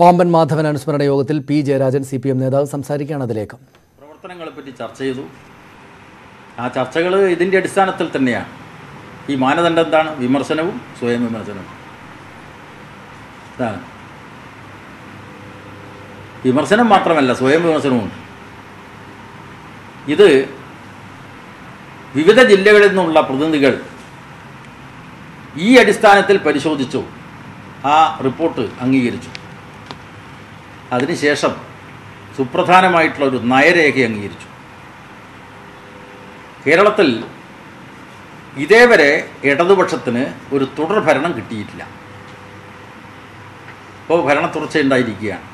പാമ്പൻ മാധവൻ അനുസ്മരണ യോഗത്തിൽ P Jayarajan C P M നേതാവ് സംസാരിക്കുകയാണ് അതിലേക്ക് പ്രവർത്തനങ്ങളെ പറ്റി ചർച്ച ചെയ്തു ആ ചർച്ചകൾ ഇതിൻ്റെ അടിസ്ഥാനത്തിൽ തന്നെയാണ് ഈ മാനദണ്ഡം എന്താണ് വിമർശനവും സ്വയം വിമർശനവും ഇതാണ് വിമർശനം മാത്രമല്ല സ്വയം വിമർശനവുമുണ്ട് ഇത് വിവിധ ജില്ലകളിൽ നിന്നുള്ള പ്രതിനിധികൾ ഈ അടിസ്ഥാനത്തിൽ പരിശോധിച്ചു ആ റിപ്പോർട്ട് അംഗീകരിച്ചു അതിനുശേഷം സുപ്രധാനമായിട്ടുള്ള ഒരു നയരേഖ അംഗീകരിച്ചു കേരളത്തിൽ ഇതേവരെ ഇടതുപക്ഷത്തിന് ഒരു തുടർ ഭരണം കിട്ടിയിട്ടില്ല ഇപ്പോൾ ഭരണ തുടർച്ചയുണ്ടായിരിക്കുകയാണ്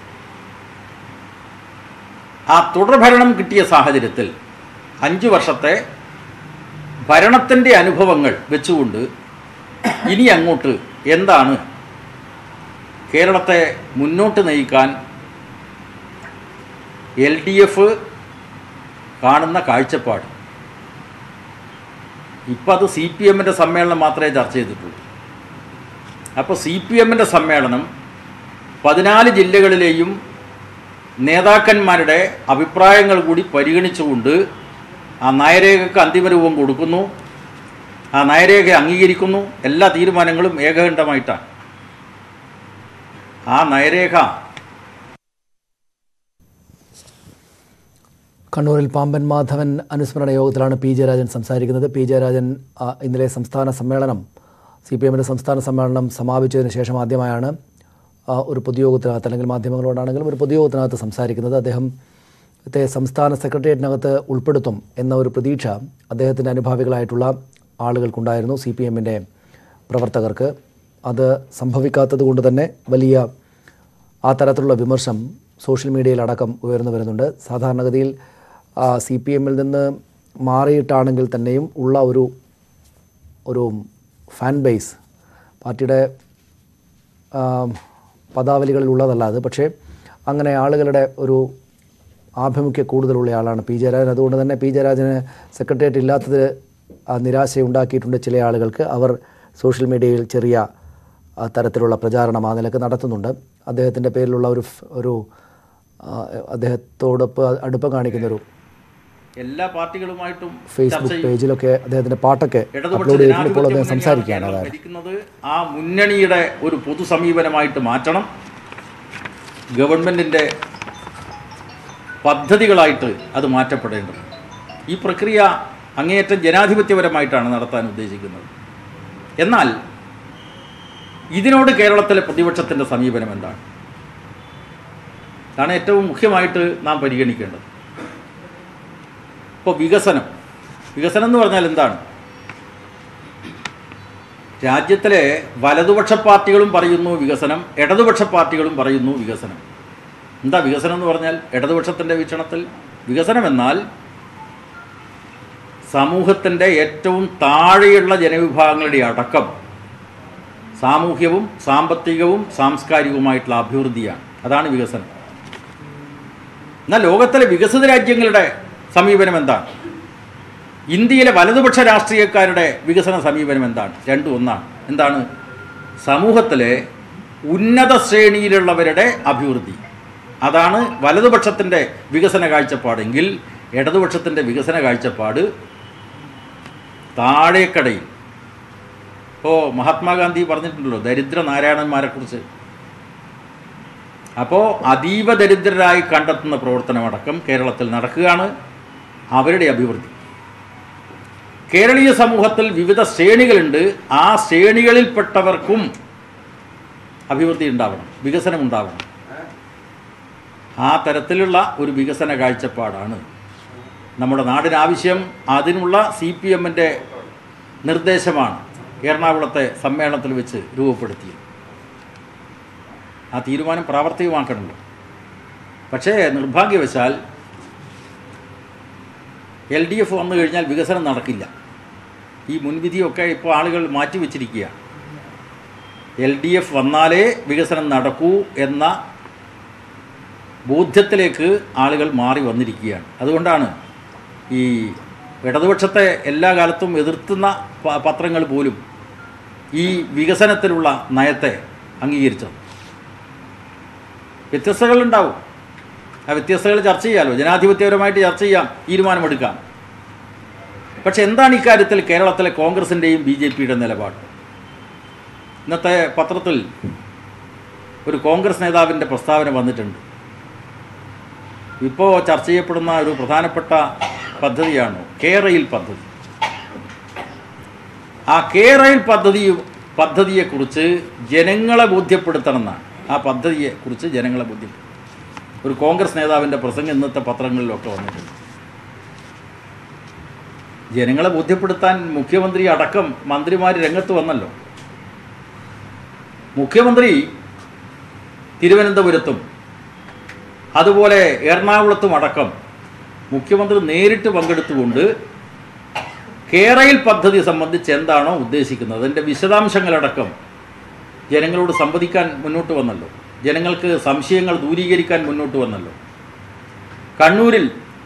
ആ തുടർ ഭരണം കിട്ടിയ സാഹചര്യത്തിൽ അഞ്ച് വർഷത്തെ ഭരണത്തിൻ്റെ അനുഭവങ്ങൾ വെച്ചുകൊണ്ട് ഇനി അങ്ങോട്ട് എന്താണ് കേരളത്തെ മുന്നോട്ട് നയിക്കാൻ എൽ ഡി എഫ് കാണുന്ന കാഴ്ചപ്പാട് ഇപ്പം അത് സി പി എമ്മിൻ്റെ സമ്മേളനം മാത്രമേ ചർച്ച ചെയ്തിട്ടുള്ളൂ അപ്പോൾ സി പി എമ്മിൻ്റെ സമ്മേളനം പതിനാല് ജില്ലകളിലെയും നേതാക്കന്മാരുടെ അഭിപ്രായങ്ങൾ കൂടി പരിഗണിച്ചുകൊണ്ട് ആ നയരേഖക്ക് അന്തിമ രൂപം കൊടുക്കുന്നു ആ നയരേഖ അംഗീകരിക്കുന്നു എല്ലാ തീരുമാനങ്ങളും ഏകകണ്ഠമായിട്ടാണ് ആ നയരേഖ കണ്ണൂരിൽ പാമ്പൻ മാധവൻ അനുസ്മരണ യോഗത്തിലാണ് പി ജയരാജൻ സംസാരിക്കുന്നത് പി ജയരാജൻ ആ, ഇന്നലെ സംസ്ഥാന സമ്മേളനം സി പി എമ്മിൻ്റെ സംസ്ഥാന സമ്മേളനം സമാപിച്ചതിന് ശേഷം ആദ്യമായാണ് ആ, ഒരു പൊതുയോഗത്തിനകത്ത് അല്ലെങ്കിൽ മാധ്യമങ്ങളോടാണെങ്കിലും ഒരു പൊതുയോഗത്തിനകത്ത് സംസാരിക്കുന്നത് അദ്ദേഹത്തെ സംസ്ഥാന സെക്രട്ടേറിയറ്റിനകത്ത് ഉൾപ്പെടുത്തും എന്ന ഒരു പ്രതീക്ഷ അദ്ദേഹത്തിൻ്റെ അനുഭാവികളായിട്ടുള്ള ആളുകൾക്കുണ്ടായിരുന്നു സി പി എമ്മിൻ്റെ പ്രവർത്തകർക്ക് അത് സംഭവിക്കാത്തത് കൊണ്ട് തന്നെ വലിയ ആ തരത്തിലുള്ള വിമർശം സോഷ്യൽ മീഡിയയിലടക്കം ഉയർന്നു വരുന്നുണ്ട് സാധാരണഗതിയിൽ സി പി എമ്മിൽ നിന്ന് മാറിയിട്ടാണെങ്കിൽ തന്നെയും ഉള്ള ഒരു ഒരു ഫാൻ ബേസ് പാർട്ടിയുടെ ആ, പദാവലികളിൽ ഉള്ളതല്ല അത് പക്ഷേ അങ്ങനെ ആളുകളുടെ ഒരു ആഭിമുഖ്യം കൂടുതലുള്ള ആളാണ് പി ജയരാജൻ അതുകൊണ്ട് തന്നെ പി ജയരാജന് സെക്രട്ടേറിയറ്റ് ഇല്ലാത്തത് ആ, നിരാശയുണ്ടാക്കിയിട്ടുണ്ട് ചില ആളുകൾക്ക് അവർ സോഷ്യൽ മീഡിയയിൽ ചെറിയ ആ, തരത്തിലുള്ള പ്രചാരണം ആ നിലക്ക് നടത്തുന്നുണ്ട് അദ്ദേഹത്തിൻ്റെ പേരിലുള്ള ഒരു ഫ്- ഒരു ആ, അദ്ദേഹത്തോടൊപ്പം അടുപ്പം കാണിക്കുന്നൊരു എല്ലാ പാർട്ടികളുമായിട്ടും ചർച്ച ഫേസ്ബുക്ക് ചെയ്യും പേജിലൊക്കെ അദ്ദേഹത്തിൻ്റെ പാട്ടൊക്കെ ഇടതുപക്ഷ അപ്ലോഡ് ചെയ്തിട്ടുണ്ട് ഇപ്പോൾ ജനാധിപത്യ അദ്ദേഹം മുന്നണിയാണ് സംസാരിക്കുകയാണ് കേരളം അതായത് ഭരിക്കുന്നത് ആ മുന്നണിയുടെ ഒരു പൊതു സമീപനമായിട്ട് മാറ്റണം ഗവൺമെൻറ്റിൻ്റെ പദ്ധതികളായിട്ട് അത് മാറ്റപ്പെടേണ്ടത് ഈ പ്രക്രിയ അങ്ങേയറ്റം ജനാധിപത്യപരമായിട്ടാണ് നടത്താൻ ഉദ്ദേശിക്കുന്നത് എന്നാൽ ഇതിനോട് കേരളത്തിലെ പ്രതിപക്ഷത്തിൻ്റെ സമീപനം എന്താണ് ഇതാണ് ഏറ്റവും മുഖ്യമായിട്ട് നാം പരിഗണിക്കേണ്ടത് ഇപ്പോൾ വികസനം വികസനം എന്ന് പറഞ്ഞാൽ എന്താണ് രാജ്യത്തിലെ വലതുപക്ഷ പാർട്ടികളും പറയുന്നു വികസനം ഇടതുപക്ഷ പാർട്ടികളും പറയുന്നു വികസനം എന്താ വികസനം എന്ന് പറഞ്ഞാൽ ഇടതുപക്ഷത്തിൻ്റെ വീക്ഷണത്തിൽ വികസനം എന്നാൽ സമൂഹത്തിൻ്റെ ഏറ്റവും താഴെയുള്ള ജനവിഭാഗങ്ങളുടെ അടക്കം സാമൂഹ്യവും സാമ്പത്തികവും സാംസ്കാരികവുമായിട്ടുള്ള അഭിവൃദ്ധിയാണ് അതാണ് വികസനം എന്നാൽ ലോകത്തിലെ വികസിത രാജ്യങ്ങളുടെ സമീപനം എന്താണ് ഇന്ത്യയിലെ വലതുപക്ഷ രാഷ്ട്രീയക്കാരുടെ വികസന സമീപനം എന്താണ് രണ്ടും ഒന്നാണ് എന്താണ് സമൂഹത്തിലെ ഉന്നത ശ്രേണിയിലുള്ളവരുടെ അഭിവൃദ്ധി അതാണ് വലതുപക്ഷത്തിൻ്റെ വികസന കാഴ്ചപ്പാടെങ്കിൽ ഇടതുപക്ഷത്തിൻ്റെ വികസന കാഴ്ചപ്പാട് താഴേക്കടയിൽ ഇപ്പോൾ മഹാത്മാഗാന്ധി പറഞ്ഞിട്ടുണ്ടല്ലോ ദരിദ്ര നാരായണന്മാരെക്കുറിച്ച് അപ്പോൾ അതീവ ദരിദ്രരായി കണ്ടെത്തുന്ന പ്രവർത്തനമടക്കം കേരളത്തിൽ നടക്കുകയാണ് അവരുടെ അഭിവൃദ്ധി കേരളീയ സമൂഹത്തിൽ വിവിധ ശ്രേണികളുണ്ട് ആ ശ്രേണികളിൽപ്പെട്ടവർക്കും അഭിവൃദ്ധി ഉണ്ടാവണം വികസനം ഉണ്ടാവണം ആ തരത്തിലുള്ള ഒരു വികസന കാഴ്ചപ്പാടാണ് നമ്മുടെ നാടിനാവശ്യം അതിനുള്ള സി പി എമ്മിൻ്റെ നിർദ്ദേശമാണ് എറണാകുളത്തെ സമ്മേളനത്തിൽ വെച്ച് രൂപപ്പെടുത്തിയത് ആ തീരുമാനം പ്രാവർത്തികമാക്കണമല്ലോ പക്ഷേ നിർഭാഗ്യവശാൽ എൽ ഡി എഫ് വന്നു കഴിഞ്ഞാൽ വികസനം നടക്കില്ല ഈ മുൻവിധിയൊക്കെ ഇപ്പോൾ ആളുകൾ മാറ്റിവെച്ചിരിക്കുകയാണ് എൽ ഡി എഫ് വന്നാലേ വികസനം നടക്കൂ എന്ന ബോധ്യത്തിലേക്ക് ആളുകൾ മാറി വന്നിരിക്കുകയാണ് അതുകൊണ്ടാണ് ഈ ഇടതുപക്ഷത്തെ എല്ലാ കാലത്തും എതിർത്തുന്ന പ- പത്രങ്ങൾ പോലും ഈ വികസനത്തിലുള്ള നയത്തെ അംഗീകരിച്ചത് വ്യത്യസ്തതകളുണ്ടാവും ആ വ്യത്യസ്തതകൾ ചർച്ച ചെയ്യാമല്ലോ ജനാധിപത്യപരമായിട്ട് ചർച്ച ചെയ്യാം തീരുമാനമെടുക്കാം പക്ഷെ എന്താണ് ഇക്കാര്യത്തിൽ കേരളത്തിലെ കോൺഗ്രസിൻ്റെയും ബി ജെ പിയുടെ നിലപാട് ഇന്നത്തെ പത്രത്തിൽ ഒരു കോൺഗ്രസ് നേതാവിൻ്റെ പ്രസ്താവന വന്നിട്ടുണ്ട് ഇപ്പോൾ ചർച്ച ചെയ്യപ്പെടുന്ന ഒരു പ്രധാനപ്പെട്ട പദ്ധതിയാണ് കെ റെയിൽ പദ്ധതി ആ കെ റെയിൽ പദ്ധതി പദ്ധതിയെക്കുറിച്ച് ജനങ്ങളെ ബോധ്യപ്പെടുത്തണമെന്നാണ് ആ പദ്ധതിയെക്കുറിച്ച് ജനങ്ങളെ ബോധ്യപ്പെടുത്തണം ഒരു കോൺഗ്രസ് നേതാവിൻ്റെ പ്രസംഗം ഇന്നത്തെ പത്രങ്ങളിലൊക്കെ വന്നിട്ടുണ്ട് ജനങ്ങളെ ബോധ്യപ്പെടുത്താൻ മുഖ്യമന്ത്രി അടക്കം മന്ത്രിമാർ രംഗത്ത് വന്നല്ലോ മുഖ്യമന്ത്രി തിരുവനന്തപുരത്തും അതുപോലെ എറണാകുളത്തും അടക്കം മുഖ്യമന്ത്രി നേരിട്ട് പങ്കെടുത്തുകൊണ്ട് കേരയിൽ പദ്ധതി സംബന്ധിച്ച് എന്താണോ ഉദ്ദേശിക്കുന്നത് അതിൻ്റെ വിശദാംശങ്ങളടക്കം ജനങ്ങളോട് സംവദിക്കാൻ മുന്നോട്ട് വന്നല്ലോ ജനങ്ങൾക്ക് സംശയങ്ങൾ ദൂരീകരിക്കാൻ മുന്നോട്ട് വന്നല്ലോ കണ്ണൂരിൽ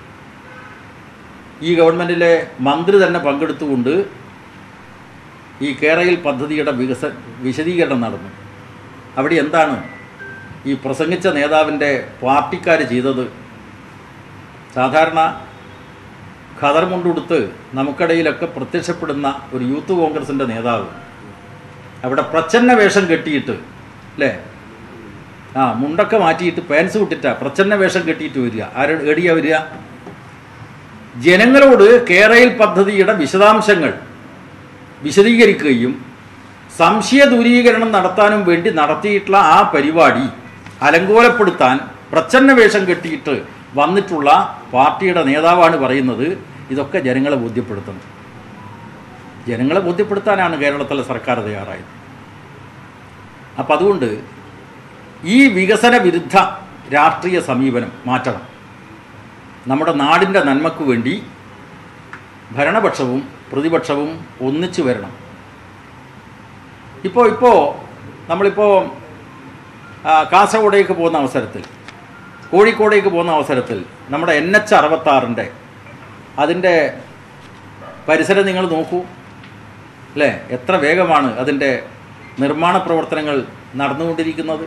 ഈ ഗവൺമെൻറ്റിലെ മന്ത്രി തന്നെ പങ്കെടുത്തുകൊണ്ട് ഈ കേരയിൽ പദ്ധതിയുടെ വികസ വിശദീകരണം നടന്നു അവിടെ എന്താണ് ഈ പ്രസംഗിച്ച നേതാവിൻ്റെ പാർട്ടിക്കാർ ചെയ്തത് സാധാരണ ഖദർ മുണ്ടുടുത്ത് നമുക്കിടയിലൊക്കെ പ്രത്യക്ഷപ്പെടുന്ന ഒരു യൂത്ത് കോൺഗ്രസിൻ്റെ നേതാവ് അവിടെ പ്രച്ഛന്ന വേഷം കെട്ടിയിട്ട് അല്ലേ ആ മുണ്ടൊക്കെ മാറ്റിയിട്ട് പാൻസ് വിട്ടിട്ടാ പ്രച്ഛന്ന വേഷം കെട്ടിയിട്ട് വരിക ആര് എടിയാ വരിക ജനങ്ങളോട് കേരയിൽ പദ്ധതിയുടെ വിശദാംശങ്ങൾ വിശദീകരിക്കുകയും സംശയ ദൂരീകരണം നടത്താനും വേണ്ടി നടത്തിയിട്ടുള്ള ആ പരിപാടി അലങ്കോലപ്പെടുത്താൻ പ്രച്ഛന്ന വേഷം കെട്ടിയിട്ട് വന്നിട്ടുള്ള പാർട്ടിയുടെ നേതാവാണ് പറയുന്നത് ഇതൊക്കെ ജനങ്ങളെ ബോധ്യപ്പെടുത്തണം ജനങ്ങളെ ബോധ്യപ്പെടുത്താനാണ് കേരളത്തിലെ സർക്കാർ തയ്യാറായത് അപ്പം അതുകൊണ്ട് ഈ വികസന വിരുദ്ധ രാഷ്ട്രീയ സമീപനം മാറ്റണം നമ്മുടെ നാടിൻ്റെ നന്മയ്ക്ക് വേണ്ടി ഭരണപക്ഷവും പ്രതിപക്ഷവും ഒന്നിച്ചു വരണം ഇപ്പോൾ ഇപ്പോൾ നമ്മളിപ്പോൾ ആ, കാസർഗോഡേക്ക് പോകുന്ന അവസരത്തിൽ കോഴിക്കോടേക്ക് പോകുന്ന അവസരത്തിൽ നമ്മുടെ എൻ എച്ച് അറുപത്താറിൻ്റെ അതിൻ്റെ പരിസരം നിങ്ങൾ നോക്കൂ അല്ലേ എത്ര വേഗമാണ് അതിൻ്റെ നിർമ്മാണ പ്രവർത്തനങ്ങൾ നടന്നുകൊണ്ടിരിക്കുന്നത്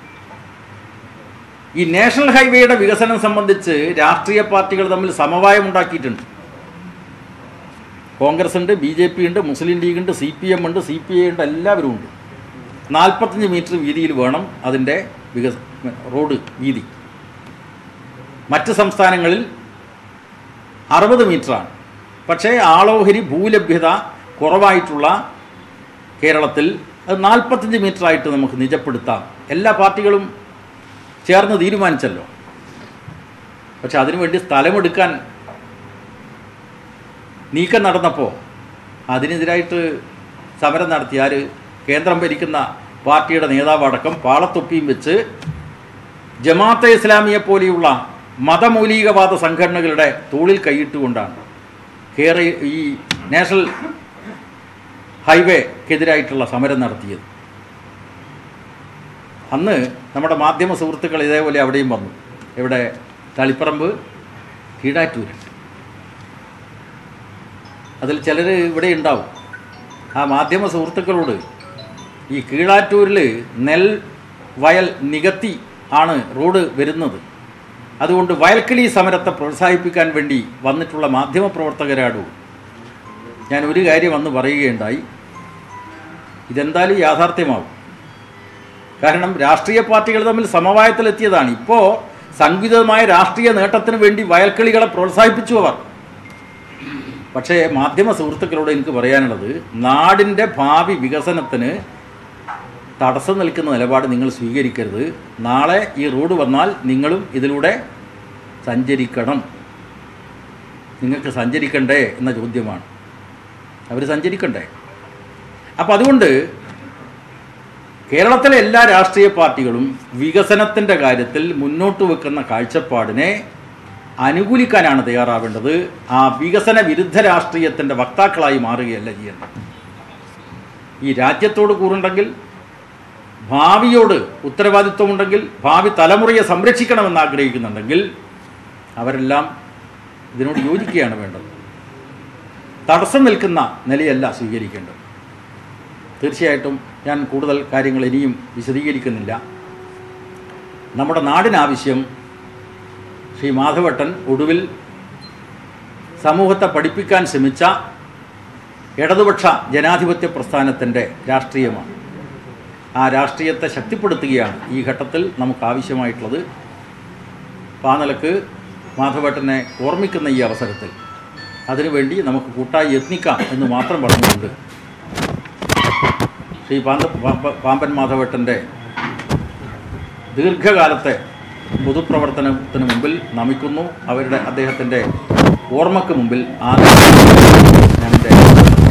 ഈ നാഷണൽ ഹൈവേയുടെ വികസനം സംബന്ധിച്ച് രാഷ്ട്രീയ പാർട്ടികൾ തമ്മിൽ സമവായം ഉണ്ടാക്കിയിട്ടുണ്ട് കോൺഗ്രസ് ഉണ്ട് ബി ജെ പി ഉണ്ട് മുസ്ലിം ലീഗ് ഉണ്ട് സി പി എം ഉണ്ട് സി പി ഐ ഉണ്ട് എല്ലാവരും ഉണ്ട് നാൽപ്പത്തഞ്ച് മീറ്റർ വീതിയിൽ വേണം അതിൻ്റെ വികസ റോഡ് വീതി മറ്റ് സംസ്ഥാനങ്ങളിൽ അറുപത് മീറ്ററാണ് പക്ഷേ ആളോഹരി ഭൂലഭ്യത കുറവായിട്ടുള്ള കേരളത്തിൽ അത് നാൽപ്പത്തഞ്ച് മീറ്ററായിട്ട് നമുക്ക് നിജപ്പെടുത്താം എല്ലാ പാർട്ടികളും ചേർന്ന് തീരുമാനിച്ചല്ലോ പക്ഷെ അതിനുവേണ്ടി സ്ഥലമെടുക്കാൻ നീക്കം നടന്നപ്പോൾ അതിനെതിരായിട്ട് സമരം നടത്തി ആര് കേന്ദ്രം ഭരിക്കുന്ന പാർട്ടിയുടെ നേതാവടക്കം പാളത്തൊപ്പിയും വെച്ച് ജമാഅത്തെ ഇസ്ലാമിയെ പോലെയുള്ള മതമൗലികവാദ സംഘടനകളുടെ തോളിൽ കൈയിട്ടുകൊണ്ടാണ് കേരള ഈ നാഷണൽ ഹൈവേക്കെതിരായിട്ടുള്ള സമരം നടത്തിയത് അന്ന് നമ്മുടെ മാധ്യമ സുഹൃത്തുക്കൾ ഇതേപോലെ അവിടെയും വന്നു ഇവിടെ തളിപ്പറമ്പ് കീഴാറ്റൂർ അതിൽ ചിലർ ഇവിടെ ഉണ്ടാവും ആ മാധ്യമ സുഹൃത്തുക്കളോട് ഈ കീഴാറ്റൂരിൽ നെൽ വയൽ നികത്തി ആണ് റോഡ് വരുന്നത് അതുകൊണ്ട് വയൽക്കിളി സമരത്തെ പ്രോത്സാഹിപ്പിക്കാൻ വേണ്ടി വന്നിട്ടുള്ള മാധ്യമ പ്രവർത്തകരാടു ഞാൻ ഒരു കാര്യം അന്ന് പറയുകയുണ്ടായി ഇതെന്തായാലും യാഥാർത്ഥ്യമാവും കാരണം രാഷ്ട്രീയ പാർട്ടികൾ തമ്മിൽ സമവായത്തിലെത്തിയതാണ് ഇപ്പോൾ സംഘടിതമായ രാഷ്ട്രീയ നേട്ടത്തിന് വേണ്ടി വയൽക്കിളികളെ പ്രോത്സാഹിപ്പിച്ചു അവർ പക്ഷേ മാധ്യമ സുഹൃത്തുക്കളോട് എനിക്ക് പറയാനുള്ളത് നാടിൻ്റെ ഭാവി വികസനത്തിന് തടസ്സം നിൽക്കുന്ന നിലപാട് നിങ്ങൾ സ്വീകരിക്കരുത് നാളെ ഈ റോഡ് വന്നാൽ നിങ്ങളും ഇതിലൂടെ സഞ്ചരിക്കണം നിങ്ങൾക്ക് സഞ്ചരിക്കണ്ടേ എന്ന ചോദ്യമാണ് അവർ സഞ്ചരിക്കണ്ടേ അപ്പം അതുകൊണ്ട് കേരളത്തിലെ എല്ലാ രാഷ്ട്രീയ പാർട്ടികളും വികസനത്തിൻ്റെ കാര്യത്തിൽ മുന്നോട്ട് വെക്കുന്ന കാഴ്ചപ്പാടിനെ അനുകൂലിക്കാനാണ് തയ്യാറാവേണ്ടത് ആ വികസന വിരുദ്ധ രാഷ്ട്രീയത്തിൻ്റെ വക്താക്കളായി മാറുകയല്ല ചെയ്യേണ്ടത് ഈ രാജ്യത്തോട് കൂറുണ്ടെങ്കിൽ ഭാവിയോട് ഉത്തരവാദിത്വമുണ്ടെങ്കിൽ ഭാവി തലമുറയെ സംരക്ഷിക്കണമെന്ന് ആഗ്രഹിക്കുന്നുണ്ടെങ്കിൽ അവരെല്ലാം ഇതിനോട് യോജിക്കുകയാണ് വേണ്ടത് തടസ്സം നിൽക്കുന്ന നിലയല്ല സ്വീകരിക്കേണ്ടത് തീർച്ചയായിട്ടും ഞാൻ കൂടുതൽ കാര്യങ്ങൾ ഇനിയും വിശദീകരിക്കുന്നില്ല നമ്മുടെ നാടിനാവശ്യം ശ്രീ മാധവട്ടൻ ഒടുവിൽ സമൂഹത്തെ പഠിപ്പിക്കാൻ ശ്രമിച്ച ഇടതുപക്ഷ ജനാധിപത്യ പ്രസ്ഥാനത്തിൻ്റെ രാഷ്ട്രീയമാണ് ആ രാഷ്ട്രീയത്തെ ശക്തിപ്പെടുത്തുകയാണ് ഈ ഘട്ടത്തിൽ നമുക്ക് ആവശ്യമായിട്ടുള്ളത് അപ്പോൾ ആ നിലക്ക് മാധവേട്ടനെ ഓർമ്മിക്കുന്ന ഈ അവസരത്തിൽ അതിനുവേണ്ടി നമുക്ക് കൂട്ടായി യത്നിക്കാം എന്ന് മാത്രം പറഞ്ഞുകൊണ്ട് ശ്രീ പാന്ത പാമ്പ- പാമ്പൻ മാധവേട്ടൻ്റെ ദീർഘകാലത്തെ പൊതുപ്രവർത്തനത്തിന് മുമ്പിൽ നമിക്കുന്നു അവരുടെ അദ്ദേഹത്തിൻ്റെ ഓർമ്മക്ക് മുമ്പിൽ ആദ്യം ഞാൻ എൻ്റെ